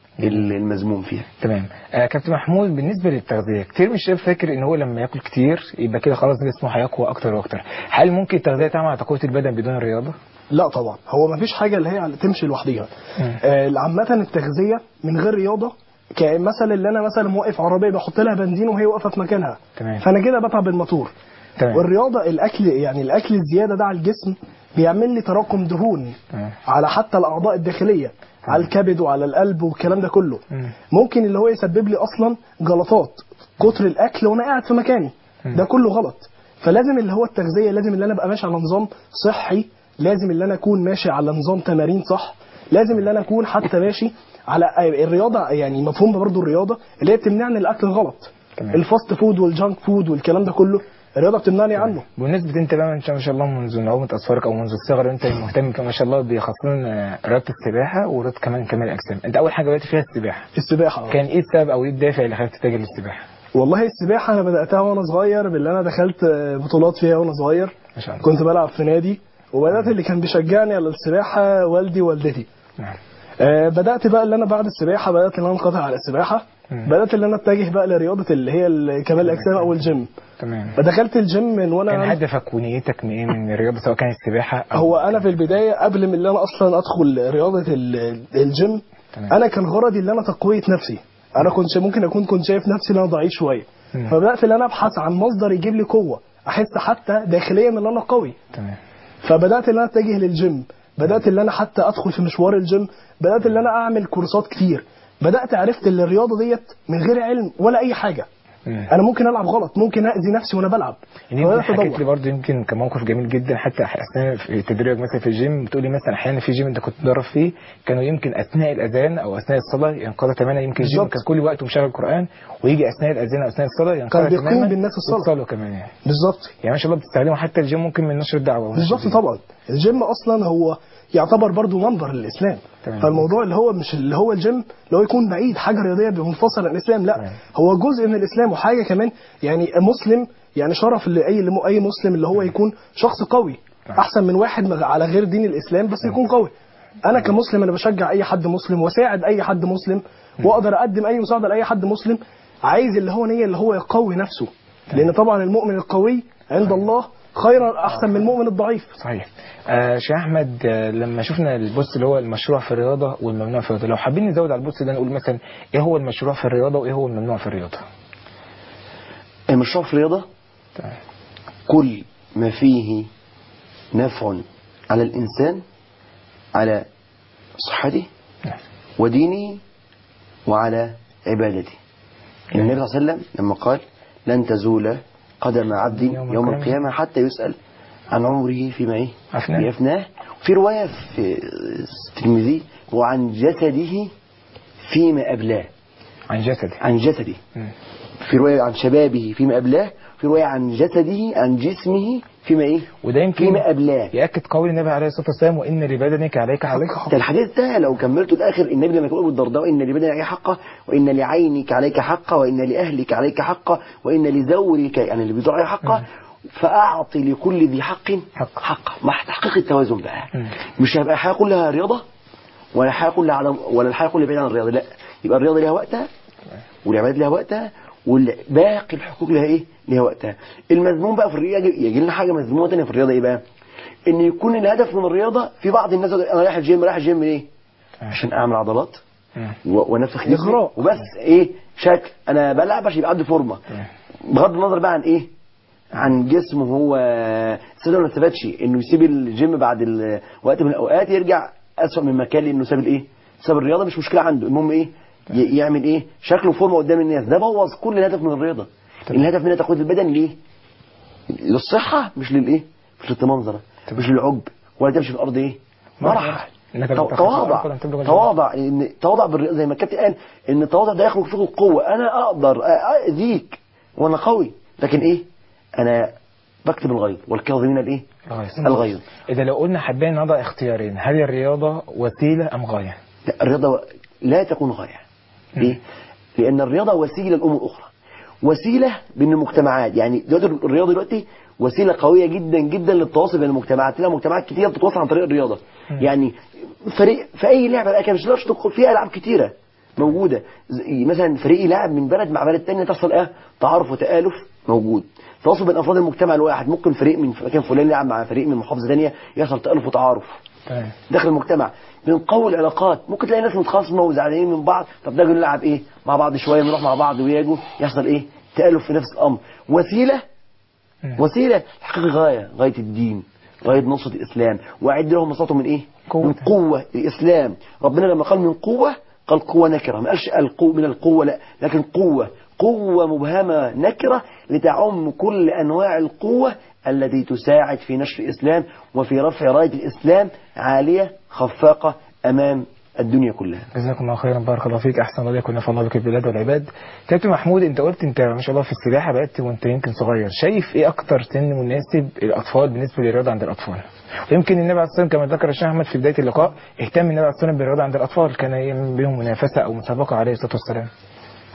المذموم فيها تمام آه كابتن محمود بالنسبه للتغذيه كتير من الشباب فاكر ان هو لما ياكل كتير يبقى كده خلاص جسمه هيقوى اكتر واكتر هل ممكن التغذيه تعمل على تقويه البدن بدون الرياضه لا طبعا هو ما فيش حاجه اللي هي على- تمشي لوحديها مم. آه، عامه التغذيه من غير رياضه كمثل اللي انا مثلا موقف عربيه بحط لها بنزين وهي واقفه في مكانها تمام. فانا كده بتعب الموتور تمام والرياضه الاكل يعني الاكل الزياده ده على الجسم بيعمل لي تراكم دهون تمام. على حتى الاعضاء الداخليه على الكبد وعلى القلب والكلام ده كله مم. ممكن اللي هو يسبب لي اصلا جلطات كتر الاكل وانا قاعد في مكاني ده كله غلط فلازم اللي هو التغذيه لازم اللي انا ابقى ماشي على نظام صحي لازم اللي انا اكون ماشي على نظام تمارين صح لازم اللي انا اكون حتى ماشي على الرياضه يعني مفهوم برضو الرياضه اللي هي بتمنعني الاكل الغلط تمام. الفاست فود والجانك فود والكلام ده كله الرياضه بتمنعني عنه بالنسبة انت بقى ما شاء الله منذ نعومة اظفارك او منذ الصغر انت مهتم ما شاء الله بخاصة رياضة السباحة ورياضة كمان كمال الاجسام انت اول حاجة بدأت فيها السباحة السباحه كان ايه السبب او ايه الدافع اللي خلاك تتجه للسباحة والله السباحه انا بداتها وانا صغير باللي انا دخلت آه، بطولات فيها وانا صغير ما شاء الله كنت بلعب في نادي وبدات اللي كان بيشجعني على السباحه والدي ووالدتي نعم آه، بدات بقى اللي انا بعد السباحه بدات ان انا انقطع على السباحه مم. بدات اللي انا اتجه بقى لرياضه اللي هي ال- كمال الاجسام او الجيم تمام فدخلت الجيم من وانا كان عندي- هدفك ونيتك من ايه من الرياضه سواء كانت السباحه أو هو انا في البدايه قبل من اللي انا اصلا ادخل رياضه ال- الجيم تمام. انا كان غرضي اللي انا تقويه نفسي انا كنت ممكن اكون كنت شايف نفسي ان انا ضعيف شويه مم. فبدات ان انا ابحث عن مصدر يجيب لي قوه احس حتى داخليا ان انا قوي تمام فبدات ان انا اتجه للجيم بدات ان انا حتى ادخل في مشوار الجيم بدات ان انا اعمل كورسات كتير بدات عرفت ان الرياضه ديت من غير علم ولا اي حاجه مم. انا ممكن العب غلط ممكن اذي نفسي وانا بلعب يعني يمكن فبدأت حكيت لي أدور. برضه يمكن كان موقف جميل جدا حتى اثناء في تدريبك مثلا في الجيم بتقولي مثلا احيانا في جيم انت كنت تدرب فيه كانوا يمكن اثناء الاذان او اثناء الصلاه ينقضى تماما يمكن الجيم بالظبط. كان كل وقت مشغل القران ويجي اثناء الاذان او اثناء الصلاه ينقضى بيقيم تماما بالناس الصلاة. والصلاه كمان يعني بالظبط يعني ما شاء الله بتستخدموا حتى الجيم ممكن من نشر الدعوه بالظبط طبعا الجيم اصلا هو يعتبر برضو منبر للاسلام تمام. فالموضوع اللي هو مش اللي هو الجيم اللي هو يكون بعيد حاجه رياضيه منفصله عن الاسلام لا تمام. هو جزء من الاسلام وحاجه كمان يعني مسلم يعني شرف لاي اي مسلم اللي هو يكون شخص قوي نعم. احسن من واحد مغ- على غير دين الاسلام بس يكون قوي انا كمسلم انا بشجع اي حد مسلم واساعد اي حد مسلم واقدر اقدم اي مساعده لاي حد مسلم عايز اللي هو نيه اللي هو يقوي نفسه لان طبعا المؤمن القوي عند الله خيرا احسن من المؤمن الضعيف صحيح آه شيخ احمد آه لما شفنا البوست اللي هو المشروع في الرياضه والممنوع في الرياضه لو حابين نزود على البوست ده نقول مثلا ايه هو المشروع في الرياضه وايه هو الممنوع في الرياضه المشروع في الرياضة تمام كل ما فيه نفع على الإنسان على صحته نعم. ودينه وعلى عبادته إن النبي صلى الله عليه وسلم لما قال لن تزول قدم عبد يوم يوم, القيامة. القيامة حتى يسأل عن عمره فيما إيه أفناه. في أفناه في رواية في الترمذي وعن جسده فيما أبلاه عن جسدي عن جسده مم. في رواية عن شبابه فيما أبلاه في رواية عن جسده عن جسمه فيما إيه وده يمكن فيما أبلاه يأكد قول النبي عليه الصلاة والسلام وإن لبدنك عليك عليك حق حق. ده الحديث ده لو كملته الآخر النبي لما يقول أبو الدرداء إن لبدنك عليك حقه وإن لعينك عليك حقه وإن لأهلك عليك حقه وإن لزورك يعني اللي بيدور عليه حقه فأعطي لكل ذي حق حق. حقه مع تحقيق التوازن بقى مم. مش هيبقى الحياة كلها رياضة ولا الحياة كلها على ولا الحياة كلها بعيدة عن الرياضة لا يبقى الرياضة ليها وقتها والعبادة ليها وقتها والباقي الحقوق لها ايه؟ ليها وقتها. المذموم بقى في الرياضة يجي لنا حاجة مذمومة تانية في الرياضة ايه بقى؟ ان يكون الهدف من الرياضة في بعض الناس يقول انا رايح الجيم رايح الجيم ليه؟ عشان اعمل عضلات مم. و- وانفخ جسمي إغراء. وبس ايه شكل انا بلعب عشان يبقى عندي فورمه بغض النظر بقى عن ايه عن جسمه هو استفاد ولا ما استفادش انه يسيب الجيم بعد ال- وقت من الاوقات يرجع اسوأ من مكان لانه ساب الايه ساب الرياضه مش مشكله عنده المهم ايه ي- يعمل ايه شكله فورمه قدام الناس ده بوظ كل الهدف من الرياضه الهدف منها تقويه البدن ليه للصحه مش للايه مش للمنظره مش للعب ولا تمشي في الارض ايه مرح إنك تو- بتخاف تواضع أفضل أن تبلغ الجنة. تواضع ان تواضع بالر- زي ما الكابتن قال ان التواضع ده يخلق فيك القوه انا اقدر أ- اذيك وانا قوي لكن ايه انا بكتب الغيظ والكاظمين الايه الغيظ. الغيظ إذا لو قلنا حابين نضع اختيارين هل الرياضة وسيلة أم غاية؟ لا الرياضه لا تكون غايه ليه لان الرياضه وسيله لامور اخرى وسيله بين المجتمعات يعني دلوقتي الرياضه دلوقتي وسيله قويه جدا جدا للتواصل بين المجتمعات لنا مجتمعات كتير بتتواصل عن طريق الرياضه يعني فريق في اي لعبه بقى كده مش هتقدرش تدخل فيها العاب كتيره موجوده زي مثلا فريق يلعب من بلد مع بلد تانية تحصل ايه تعارف وتآلف موجود تواصل بين افراد المجتمع الواحد ممكن فريق من مكان فلان يلعب مع فريق من محافظه ثانيه يحصل تآلف وتعارف تمام داخل المجتمع بنقوي العلاقات ممكن تلاقي ناس متخاصمه وزعلانين من بعض طب ده نلعب ايه مع بعض شويه نروح مع بعض ويجوا يحصل ايه تالف في نفس الامر وسيله مم. وسيله تحقيق غايه غايه الدين غايه نصره الاسلام واعد لهم مصلحته من ايه قوة. من قوه الاسلام ربنا لما قال من قوه قال قوه نكره ما قالش القوه من القوه لا لكن قوه قوه مبهمه نكره لتعم كل انواع القوه التي تساعد في نشر الاسلام وفي رفع رايه الاسلام عاليه خفاقه امام الدنيا كلها جزاكم الله خيرا بارك الله فيك احسن الله يكون نفع الله بك البلاد والعباد كابتن محمود انت قلت انت ما شاء الله في السباحه بقيت وانت يمكن صغير شايف ايه اكتر سن مناسب الاطفال بالنسبه للرياضه عند الاطفال ويمكن النبي عليه الصلاه والسلام كما ذكر الشيخ احمد في بدايه اللقاء اهتم النبي عليه الصلاه والسلام بالرياضه عند الاطفال كان يعمل بهم منافسه او مسابقه عليه الصلاه والسلام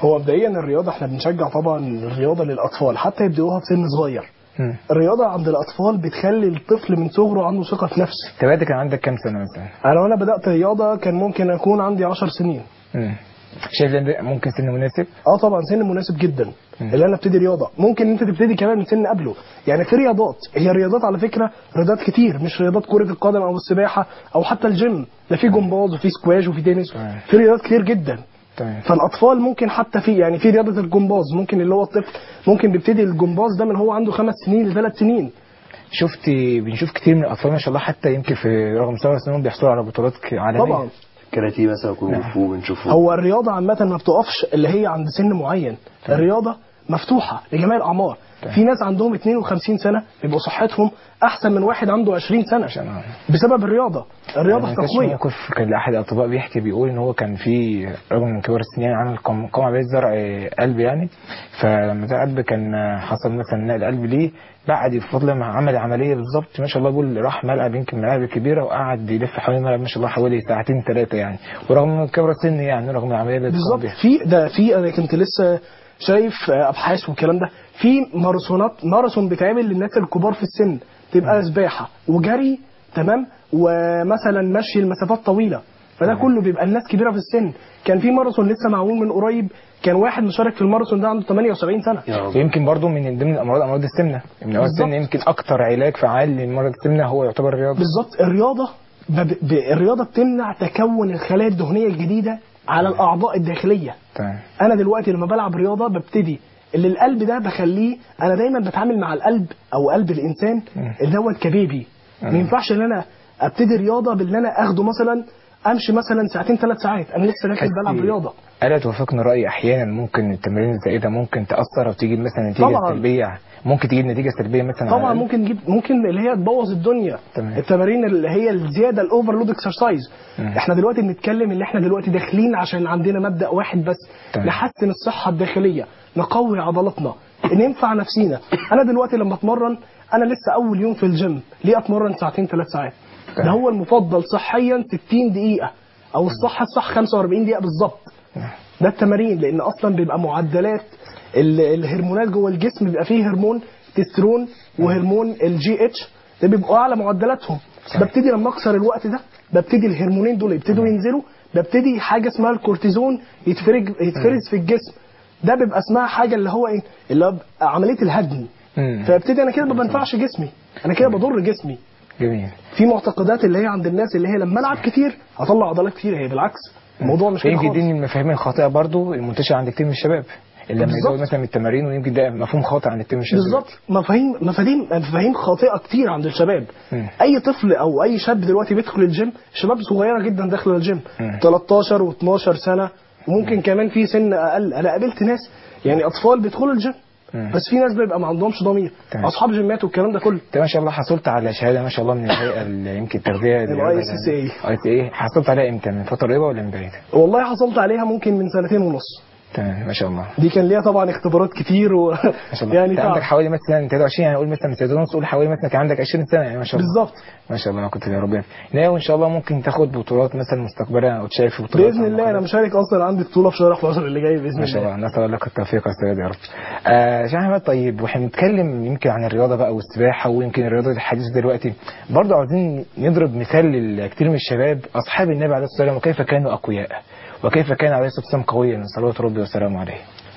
هو مبدئيا الرياضه احنا بنشجع طبعا الرياضه للاطفال حتى يبدأوها في سن صغير مم. الرياضه عند الاطفال بتخلي الطفل من صغره عنده ثقه في نفسه طب انت كان عندك كام سنه مثلا؟ انا وانا بدات رياضه كان ممكن اكون عندي 10 سنين مم. شايف ان ده ممكن سن مناسب؟ اه طبعا سن مناسب جدا مم. اللي انا ابتدي رياضه ممكن انت تبتدي كمان من سن قبله يعني في رياضات هي رياضات على فكره رياضات كتير مش رياضات كره القدم او السباحه او حتى الجيم ده في جمباز وفي سكواش وفي تنس تمام. في رياضات كتير جدا تمام فالاطفال ممكن حتى في يعني في رياضه الجمباز ممكن اللي هو الطفل ممكن بيبتدي الجمباز ده من هو عنده خمس سنين لثلاث سنين شفت بنشوف كتير من الاطفال ما شاء الله حتى يمكن في رغم صغر سنهم بيحصلوا على بطولات ك- عالميه طبعا كاراتيه مثلا كونغ فو بنشوفه هو الرياضه عامه ما بتقفش اللي هي عند سن معين الرياضه مفتوحه لجميع الاعمار تمام. في ناس عندهم 52 سنه بيبقوا صحتهم احسن من واحد عنده 20 سنه عشان آه. بسبب الرياضه الرياضه أنا فاكر تقويه موقف كان احد الاطباء بيحكي بيقول ان هو كان في رجل من كبار السن يعني عمل قام قام عمليه زرع قلب يعني فلما ده قلب كان حصل مثلا نقل قلب ليه بعد بفضل ما عمل عمليه بالظبط ما شاء الله بيقول راح ملعب يمكن ملاعب كبيره وقعد يلف حوالين الملعب ما شاء الله حوالي ساعتين ثلاثه يعني ورغم من كبر السن يعني رغم العمليه اللي اتقام بالظبط بيها. في ده في انا كنت لسه شايف آه، ابحاث والكلام ده في ماراثونات ماراثون بيتعمل للناس الكبار في السن تبقى سباحه وجري تمام ومثلا مشي المسافات طويله فده كله بيبقى الناس كبيره في السن كان في ماراثون لسه معمول من قريب كان واحد مشارك في الماراثون ده عنده 78 سنه يا رب. ويمكن برضو من ضمن الامراض امراض السمنه من امراض السمنه بالظبط. يمكن اكتر علاج فعال لمرض السمنه هو يعتبر الرياضه بالظبط الرياضه ب... ب... الرياضه بتمنع تكون الخلايا الدهنيه الجديده على الاعضاء الداخليه تمام انا دلوقتي لما بلعب رياضه ببتدي اللي القلب ده بخليه انا دايما بتعامل مع القلب او قلب الانسان مم. اللي دوت كبيبي ما مم. ينفعش ان انا ابتدي رياضه باللي انا اخده مثلا امشي مثلا ساعتين ثلاث ساعات انا لسه داخل حسي- بلعب رياضه ألا توافقنا رأي أحيانا ممكن التمارين الزائدة ممكن تأثر أو تجيب مثلا نتيجة طبعاً. سلبية ممكن تجيب نتيجة سلبية مثلا على طبعا القلب؟ ممكن نجيب ممكن اللي هي تبوظ الدنيا تمام. التمارين اللي هي الزياده الاوفرلود اكسرسايز مم. احنا دلوقتي بنتكلم ان احنا دلوقتي داخلين عشان عندنا مبدا واحد بس تمام. نحسن الصحه الداخليه نقوي عضلاتنا ننفع نفسينا انا دلوقتي لما اتمرن انا لسه اول يوم في الجيم ليه اتمرن ساعتين ثلاث ساعات ده تمام. هو المفضل صحيا 60 دقيقه او الصح الصح 45 دقيقه بالظبط ده التمارين لان اصلا بيبقى معدلات ال- الهرمونات جوه الجسم بيبقى فيه هرمون تسترون وهرمون الجي اتش ده بيبقوا اعلى معدلاتهم ببتدي لما اكسر الوقت ده ببتدي الهرمونين دول يبتدوا ينزلوا ببتدي حاجه اسمها الكورتيزون يتفرج يتفرز في الجسم ده بيبقى اسمها حاجه اللي هو ايه اللي هو عمليه الهدم مم. فابتدي انا كده ما بنفعش جسمي انا كده بضر جسمي جميل في معتقدات اللي هي عند الناس اللي هي لما العب كتير هطلع عضلات كتير هي بالعكس الموضوع مش كده يمكن خالص دي من المفاهيم الخاطئة برضو المنتشرة عند كتير من الشباب اللي لما بالظبط. يزود مثلا من التمارين ويمكن ده مفهوم خاطئ عند كتير من الشباب بالظبط مفاهيم مفاهيم مفاهيم خاطئه كتير عند الشباب مم. اي طفل او اي شاب دلوقتي بيدخل الجيم شباب صغيره جدا داخله الجيم مم. 13 و12 سنه وممكن كمان في سن اقل انا قابلت ناس يعني اطفال بيدخلوا الجيم مم. بس في ناس بيبقى ما عندهمش ضمير تمام. اصحاب جيمات والكلام ده كله انت ما شاء الله حصلت على شهاده ما شاء الله من الهيئه اللي يمكن التغذيه ال ICCA. اي سي اي حصلت عليها امتى من فتره قريبه ولا من بعيد؟ والله حصلت عليها ممكن من سنتين ونص تمام ما شاء الله دي كان ليها طبعا اختبارات كتير و... ما شاء الله يعني انت عندك تعب. حوالي مثلا 23 يعني قول مثلا من سنتين ونص قول حوالي مثلا كان عندك 20 سنه يعني ما شاء الله بالظبط ما شاء الله كنت يا رب يعني ناوي ان شاء الله ممكن تاخد بطولات مثلا مستقبلا او تشارك في بطولات باذن أو الله انا مقابلات. مشارك اصلا عندي بطوله في شهر 11 اللي جاي باذن ما شاء الله الله نسال لك التوفيق يا سيدي يا رب. آه شيخ احمد طيب واحنا بنتكلم يمكن عن الرياضه بقى والسباحه ويمكن الرياضه الحديثه دلوقتي برضه عاوزين نضرب مثال لكثير من الشباب اصحاب النبي عليه الصلاه والسلام وكيف كانوا اقوياء وكيف كان عليه الصلاه والسلام قويا صلوات ربي وسلامه عليه.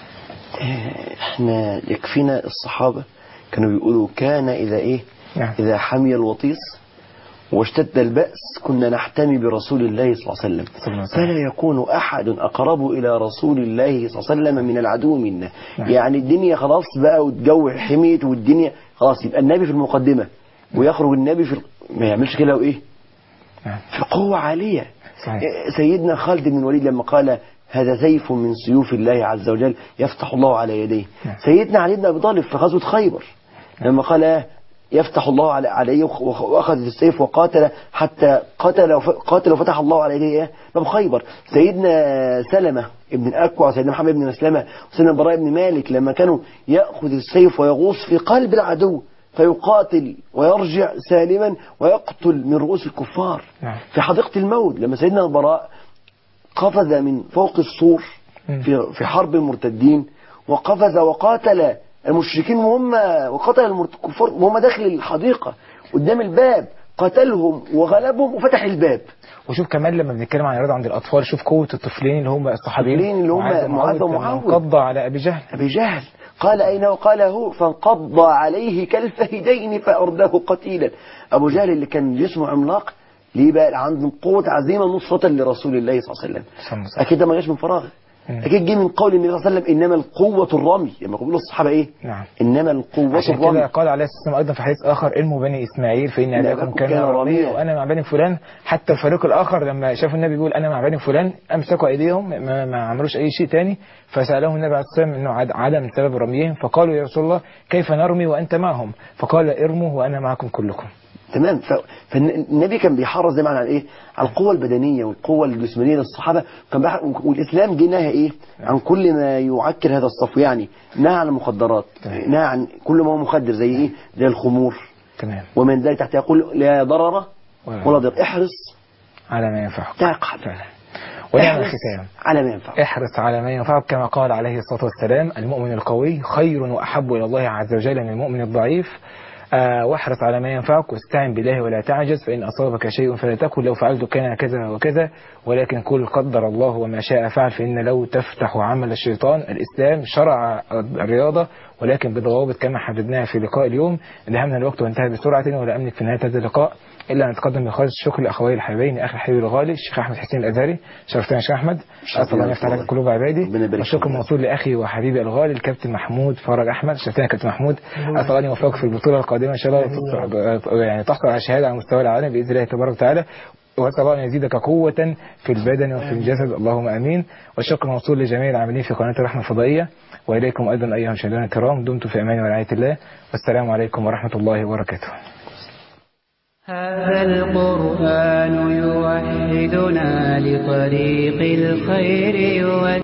احنا يكفينا الصحابة كانوا بيقولوا كان إذا إيه نعم. إذا حمي الوطيس واشتد البأس كنا نحتمي برسول الله صلى الله عليه وسلم صلى الله عليه وسلم. فلا يكون أحد أقرب إلى رسول الله صلى الله عليه وسلم من العدو منا نعم. يعني الدنيا خلاص بقى والجو حميت والدنيا خلاص يبقى النبي في المقدمة ويخرج النبي في ال- ما يعملش كده وإيه نعم. في قوة عالية صحيح. سيدنا خالد بن الوليد لما قال هذا سيف من سيوف الله عز وجل يفتح الله على يديه نعم. سيدنا علي بن أبي طالب في غزوة خيبر لما قال آه، يفتح الله على عليه وخ- وخ- واخذ السيف وقاتل حتى قتل وف- قاتل وفتح الله على يديه إيه؟ باب خيبر سيدنا سلمة ابن الأكوع وسيدنا محمد بن مسلمة وسيدنا البراء بن مالك لما كانوا يأخذ السيف ويغوص في قلب العدو فيقاتل ويرجع سالما ويقتل من رؤوس الكفار نعم. في حديقة الموت لما سيدنا البراء قفز من فوق السور في في حرب المرتدين وقفز وقاتل المشركين وهم وقتل المرت- الكفار وهم داخل الحديقة قدام الباب قتلهم وغلبهم وفتح الباب وشوف كمان لما بنتكلم عن الرضا عند الاطفال شوف قوه الطفلين اللي هم الصحابيين الطفلين اللي هم معاذ معاذ لما ومعاوية. انقض على ابي جهل أبي جهل قال أين وقال هو فانقض عليه كالفهدين فأرداه قتيلا أبو جهل اللي كان جسمه عملاق ليه بقى عنده قوة عزيمة نصرة لرسول الله صلى الله عليه وسلم صلى الله عليه أكيد ده ما جاش من فراغ مم. أكيد جه من قول النبي صلى الله عليه وسلم إنما القوة الرمي لما يقولوا الصحابة إيه نعم إنما القوة عشان كده الرمي قال عليه الصلاه والسلام ايضا في حديث اخر ارموا بني اسماعيل فان اباكم كان كان رميا رميا. وانا مع بني فلان حتى الفريق الاخر لما شافوا النبي بيقول انا مع بني فلان امسكوا ايديهم ما, ما عملوش اي شيء تاني فسالهم النبي عليه الصلاه والسلام انه عد- عدم سبب رميهم فقالوا يا رسول الله كيف نرمي وانت معهم فقال ارموا وانا معكم كلكم تمام ف... فالنبي كان بيحرص دايما على ايه على القوة البدنية والقوة الجسمانية للصحابة كان بيح... والإسلام جه نهى ايه عن كل ما يعكر هذا الصف يعني نهى عن المخدرات تمام. نهى عن كل ما هو مخدر زي ايه زي الخمور تمام ومن ذلك تحت يقول لا ضرر ولا- ولا ضرر احرص على ما ينفعك تعقل تمام ونعم احرص الختام على ما ينفع احرص على ما ينفعك كما قال عليه الصلاة والسلام المؤمن القوي خير وأحب إلى الله عز وجل من المؤمن الضعيف آه واحرص على ما ينفعك واستعن بالله ولا تعجز فإن أصابك شيء فلا تقل لو فعلت كان كذا وكذا ولكن قل قدر الله وما شاء فعل فإن لو تفتح عمل الشيطان الإسلام شرع الرياضة ولكن بضوابط كما حددناها في لقاء اليوم انتهى الوقت وانتهى بسرعة ولا أملك في نهاية هذا اللقاء إلا أن أتقدم بخالص الشكر لأخوي الحبيبين أخي الحبيب الغالي الشيخ أحمد حسين الأزهري شرفتنا يا شيخ أحمد أسأل الله أن يفتح لك قلوب عبادي ربنا يبارك والشكر فيك. موصول لأخي وحبيبي الغالي الكابتن محمود فرج أحمد شرفتنا يا كابتن محمود أسأل الله أن يوفقك في البطولة القادمة إن شاء الله تص- يعني تحصل على شهادة على مستوى العالم بإذن الله تبارك وتعالى وأسأل الله أن يزيدك قوة في البدن وفي الجسد اللهم آمين والشكر موصول لجميع العاملين في قناة الرحمة الفضائية وإليكم أيضا أيها المشاهدون الكرام دمتم في أمان ورعاية الله والسلام عليكم ورحمة الله وبركاته هذا القرآن يوحدنا لطريق الخير يوجهنا